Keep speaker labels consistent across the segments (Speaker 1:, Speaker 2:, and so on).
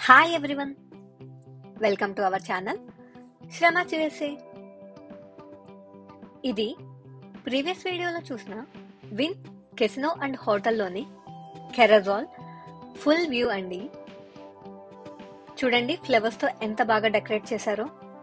Speaker 1: hi everyone welcome to our channel శ్రమ చేసే ఇది ప్రీవియస్ వీడియోలో చూసిన విన్ కెసినో అండ్ హోటల్లోని కెరజాల్ ఫుల్ వ్యూ అండి చూడండి ఫ్లవర్స్తో ఎంత బాగా డెకరేట్ చేశారో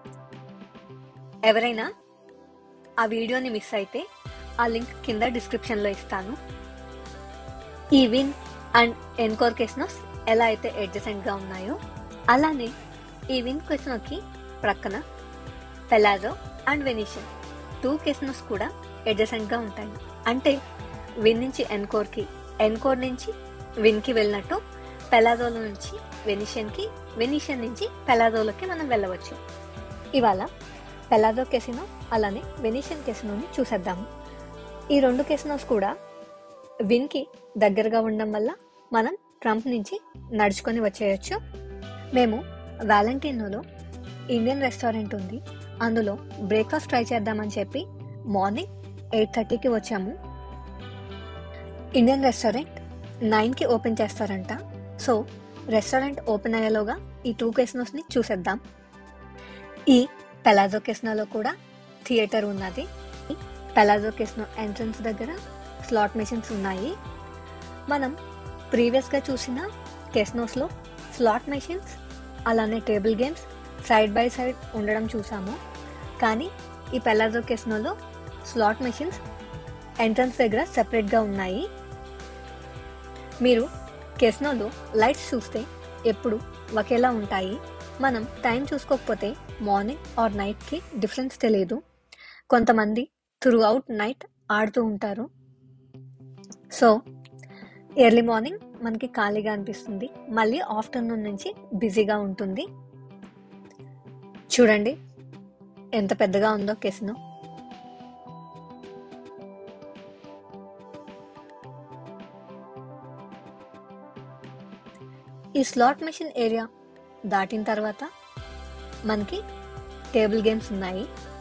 Speaker 1: ఎవరైనా ఆ వీడియోని మిస్ అయితే ఆ లింక్ కింద డిస్క్రిప్షన్లో ఇస్తాను ఈ విన్ అండ్ ఎన్కోర్ కెసినోస్ ఎలా అయితే adjacent గా ఉన్నాయో అలానే ఈ విన్ కెసినోకి ప్రక్కన Palazzo and Venetian two casinos కూడా adjacent గా ఉంటాయి అంటే విన్ నుంచి ఎన్కోర్ కి ఎన్కోర్ నుంచి విన్ కి వెళ్ళినట్టు పెలాజోలో నుంచి వెనిషియన్ కి వెనిషియన్ నుంచి పెలాజోలోకి మనం వెళ్ళవచ్చు ఇవాళ పెలాజో కెసినో అలానే వెనిషియన్ కెసినోని చూసేద్దాము ఈ రెండు కెసినోస్ కూడా విన్ కి దగ్గరగా ఉండడం వల్ల మనం ట్రంప్ నుంచి నడుచుకొని వచ్చేయచ్చు మేము వ్యాలంటీనోలో ఇండియన్ రెస్టారెంట్ ఉంది అందులో బ్రేక్ఫాస్ట్ ట్రై చేద్దామని చెప్పి మార్నింగ్ ఎయిట్ థర్టీకి వచ్చాము ఇండియన్ రెస్టారెంట్ నైన్కి ఓపెన్ చేస్తారంట సో రెస్టారెంట్ ఓపెన్ అయ్యేలోగా ఈ టూ కెసినోస్ని చూసేద్దాం ఈ పెలాజో కెసినోలో కూడా థియేటర్ ఉన్నది పెలాజో కెసినో ఎంట్రన్స్ దగ్గర స్లాట్ మెషిన్స్ ఉన్నాయి మనం ప్రీవియస్గా చూసిన కెసినోస్లో స్లాట్ మెషిన్స్ అలానే table games side by side ఉండడం చూసాము కానీ ఈ పెలాజో కెసినోలో స్లాట్ మెషిన్స్ ఎంట్రన్స్ దగ్గర సెపరేట్గా ఉన్నాయి మీరు కెసినోలో లైట్స్ చూస్తే ఎప్పుడు ఒకేలా ఉంటాయి మనం టైం చూసుకోకపోతే మార్నింగ్ ఆర్ నైట్కి డిఫరెన్స్ తెలియదు కొంతమంది త్రూ అవుట్ నైట్ ఆడుతూ ఉంటారు సో ఎర్లీ మార్నింగ్ మనకి ఖాళీగా అనిపిస్తుంది మళ్ళీ ఆఫ్టర్నూన్ నుంచి బిజీగా ఉంటుంది చూడండి ఎంత పెద్దగా ఉందో కెసినో ఈ స్లాట్ మెషిన్ ఏరియా దాటిన తర్వాత మనకి టేబుల్ గేమ్స్ ఉన్నాయి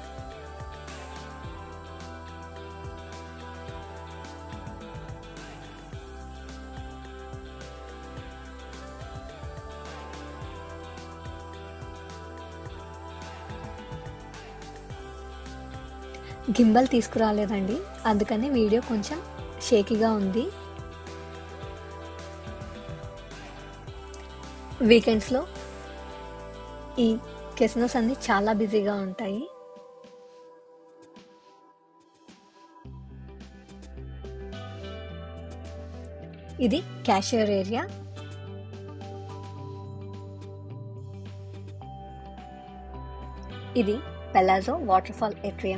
Speaker 1: గింబల్ తీసుకురాలేదండి అందుకని వీడియో కొంచెం షేకీగా ఉంది వీకెండ్స్లో ఈ కెసినోస్ అన్ని చాలా బిజీగా ఉంటాయి ఇది క్యాషియర్ ఏరియా ఇది Palazzo waterfall atrium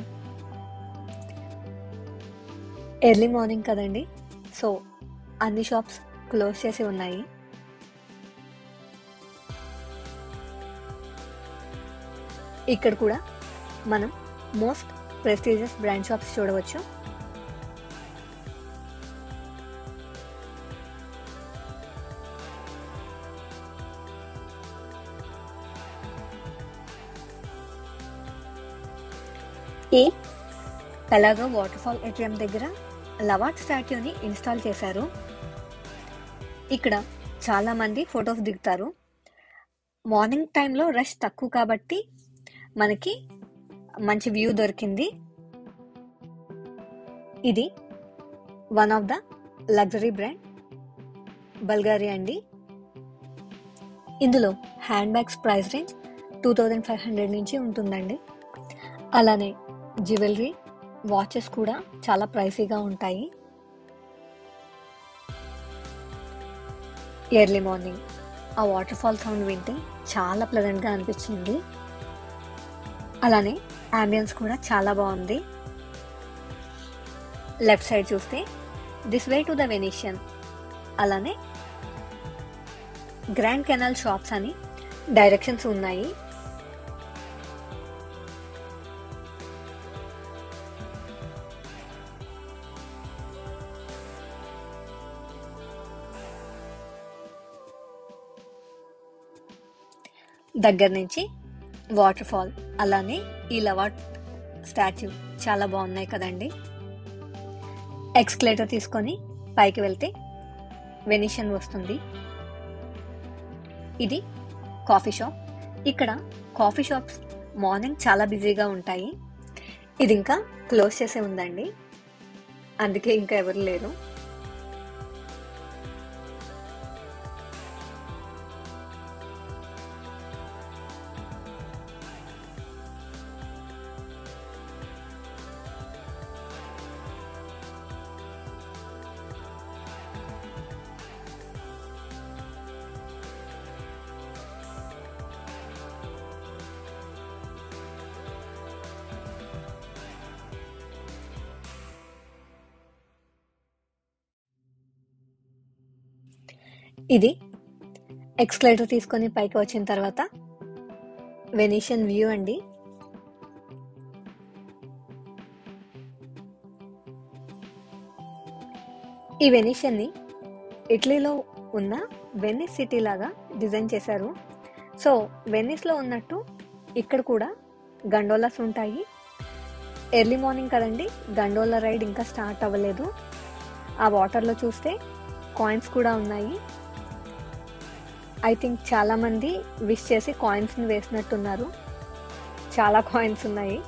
Speaker 1: early morning కదండి సో అన్ని షాప్స్ క్లోజ్ చేసి ఉన్నాయి ఇక్కడ కూడా మనం మోస్ట్ ప్రెస్టీజియస్ బ్రాండ్ షాప్స్ చూడవచ్చు ఈ పెలాగో వాటర్ ఫాల్ ఏటీఎం దగ్గర లవాట్ స్టాట్యూని ఇన్స్టాల్ చేశారు ఇక్కడ చాలా మంది ఫొటోస్ దిగుతారు మార్నింగ్ టైంలో రష్ తక్కువ కాబట్టి మనకి మంచి వ్యూ దొరికింది ఇది one of the luxury brand Bulgari అండి ఇందులో handbags price range two thousand five hundred నుంచి ఉంటుందండి అలానే జ్యువెలరీ వాచెస్ కూడా చాలా ప్రైసీగా ఉంటాయి ఎర్లీ మార్నింగ్ ఆ వాటర్ ఫాల్ సౌండ్ వింటే చాలా ప్లెజెంట్గా అనిపించింది అలానే అంబియన్స్ కూడా చాలా బాగుంది లెఫ్ట్ సైడ్ చూస్తే this way to the Venetian అలానే గ్రాండ్ కెనాల్ షాప్స్ అని డైరెక్షన్స్ ఉన్నాయి దగ్గర నుంచి వాటర్ ఫాల్ అలానే ఈ లవాట్ స్టాచ్యూ చాలా బాగున్నాయి కదండి ఎక్స్కలేటర్ తీసుకొని పైకి వెళ్తే వెనిషన్ వస్తుంది ఇది కాఫీ షాప్ ఇక్కడ కాఫీ షాప్స్ మార్నింగ్ చాలా బిజీగా ఉంటాయి ఇది ఇంకా క్లోజ్ చేసే ఉందండి అందుకే ఇంకా ఎవరు లేరు ఇది ఎక్స్కలేటర్ తీసుకొని పైకి వచ్చిన తర్వాత వెనీషియన్ వ్యూ అండి ఈ వెనీషియన్ని ఇటలీలో ఉన్న వెనిస్ సిటీ లాగా డిజైన్ చేశారు సో వెనిస్లో ఉన్నట్టు ఇక్కడ కూడా గండోలాస్ ఉంటాయి ఎర్లీ మార్నింగ్ కదండి గండోలా రైడ్ ఇంకా స్టార్ట్ అవ్వలేదు ఆ వాటర్లో చూస్తే కాయిన్స్ కూడా ఉన్నాయి ఐ థింక్ చాలా మంది విష్ చేసి కాయిన్స్ని వేసినట్టున్నారు చాలా కాయిన్స్ ఉన్నాయి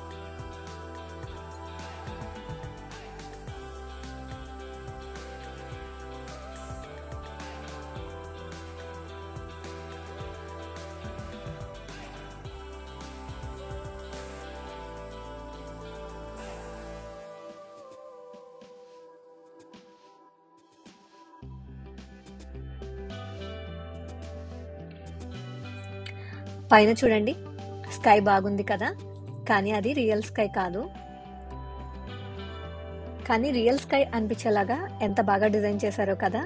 Speaker 1: పైన చూడండి స్కై బాగుంది కదా కానీ అది రియల్ స్కై కాదు కానీ రియల్ స్కై అనిపించేలాగా ఎంత బాగా డిజైన్ చేశారో కదా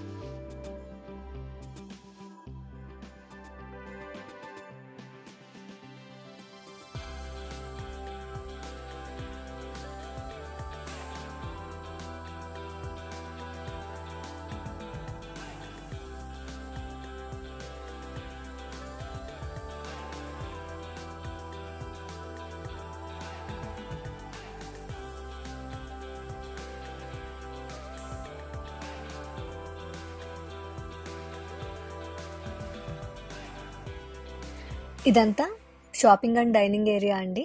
Speaker 1: ఇదంతా షాపింగ్ అండ్ డైనింగ్ ఏరియా అండి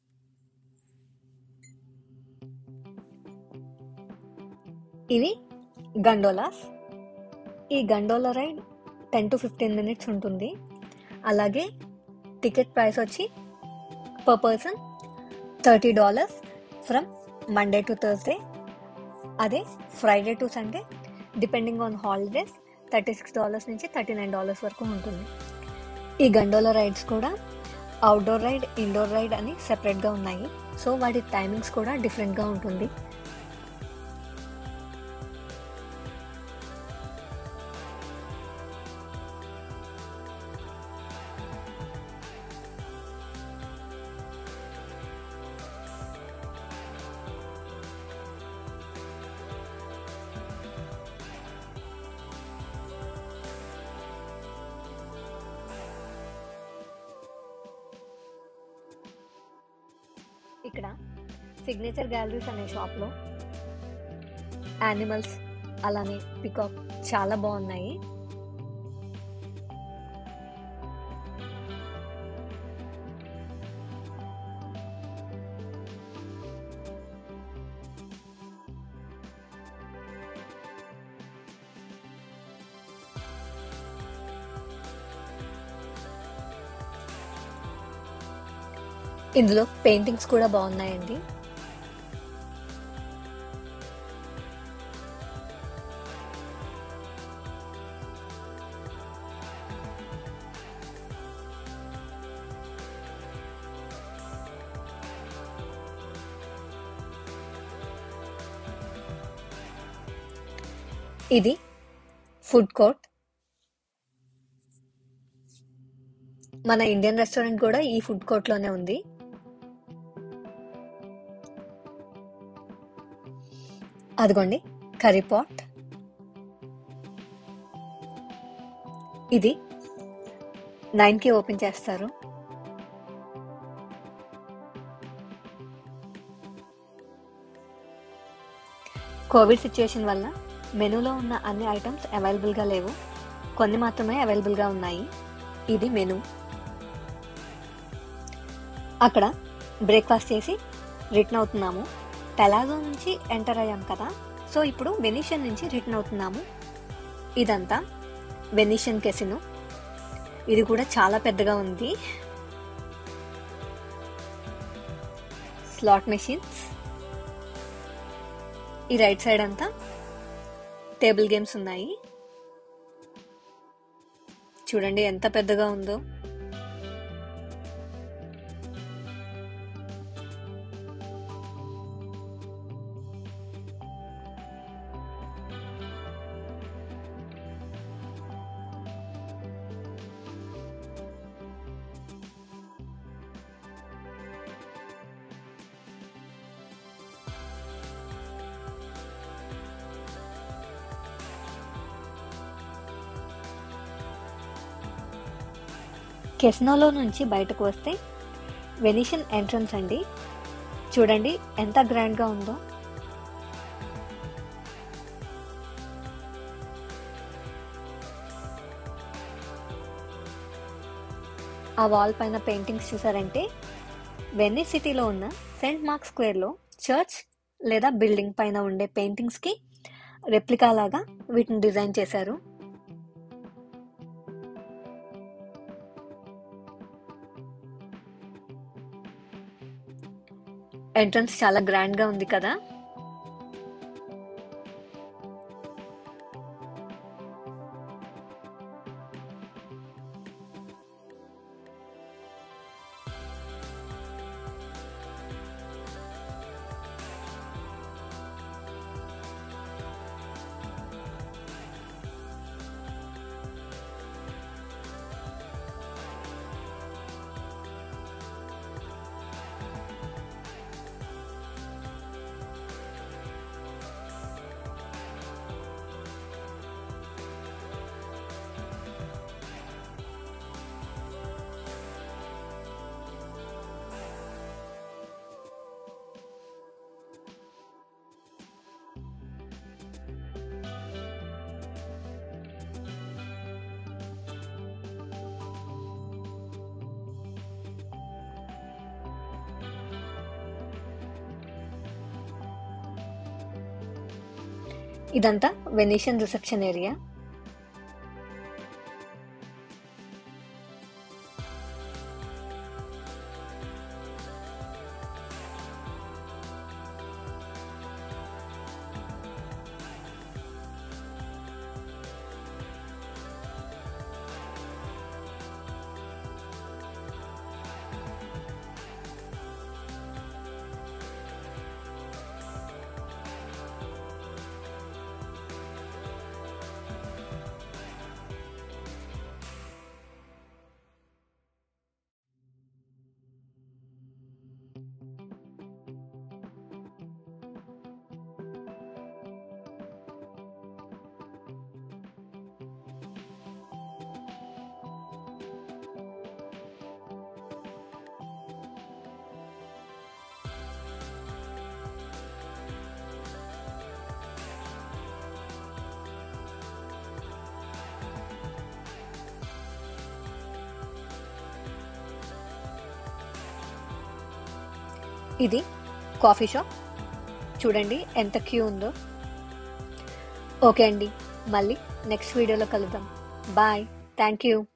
Speaker 1: ఇవి గండోలాస్ ఈ gondola ride ten to fifteen minutes ఉంటుంది అలాగే టికెట్ ప్రైస్ వచ్చి per person thirty dollars from Monday to Thursday అదే Friday to Sunday depending on holidays thirty six dollars నుంచి థర్టీ నైన్ డాలర్స్ వరకు ఉంటుంది ఈ గండోలా రైడ్స్ కూడా అవుట్డోర్ రైడ్ ఇండోర్ రైడ్ అని సెపరేట్గా ఉన్నాయి సో వాటి టైమింగ్స్ కూడా డిఫరెంట్గా ఉంటుంది ఇక్కడ సిగ్నేచర్ గ్యాలరీస్ అనే షాప్లో యానిమల్స్ అలానే పికాక్ చాలా బాగున్నాయి ఇందులో పెయింటింగ్స్ కూడా బాగున్నాయండి ఇది ఫుడ్ కోర్ట్ మన ఇండియన్ రెస్టారెంట్ కూడా ఈ ఫుడ్ కోర్ట్ లోనే ఉంది అదిగోండి కర్రీ పాట్ ఇది నైన్ కి ఓపెన్ చేస్తారు కోవిడ్ సిచ్యుయేషన్ వల్ల మెనూలో ఉన్న అన్ని ఐటమ్స్ అవైలబుల్గా లేవు కొన్ని మాత్రమే అవైలబుల్గా ఉన్నాయి ఇది మెను అక్కడ బ్రేక్ఫాస్ట్ చేసి రిటర్న్ అవుతున్నాము పెలాజో నుంచి ఎంటర్ అయ్యాం కదా సో ఇప్పుడు వెనిషన్ నుంచి రిటర్న్ అవుతున్నాము ఇదంతా వెనిషన్ కెసిను ఇది కూడా చాలా పెద్దగా ఉంది స్లాట్ మెషిన్స్ ఈ రైట్ సైడ్ అంతా టేబుల్ గేమ్స్ ఉన్నాయి చూడండి ఎంత పెద్దగా ఉందో కెస్నోలో నుంచి బయటకు వస్తే వెనిషన్ ఎంట్రన్స్ అండి చూడండి ఎంత గ్రాండ్గా ఉందో ఆ వాల్ పైన పెయింటింగ్స్ చూసారంటే వెన్నీ సిటీలో ఉన్న సెయింట్ మార్క్ స్క్వేర్లో చర్చ్ లేదా బిల్డింగ్ పైన ఉండే పెయింటింగ్స్కి రెప్లికా లాగా వీటిని డిజైన్ చేశారు ఎంట్రన్స్ చాలా గ్రాండ్ గా ఉంది కదా ఇదంతా వెనీషియన్ రిసెప్షన్ ఏరియా ఇది కాఫీ షాప్ చూడండి ఎంత క్యూ ఉందో ఓకే అండి మళ్ళీ నెక్స్ట్ వీడియోలో కలుద్దాం బాయ్ థ్యాంక్ యూ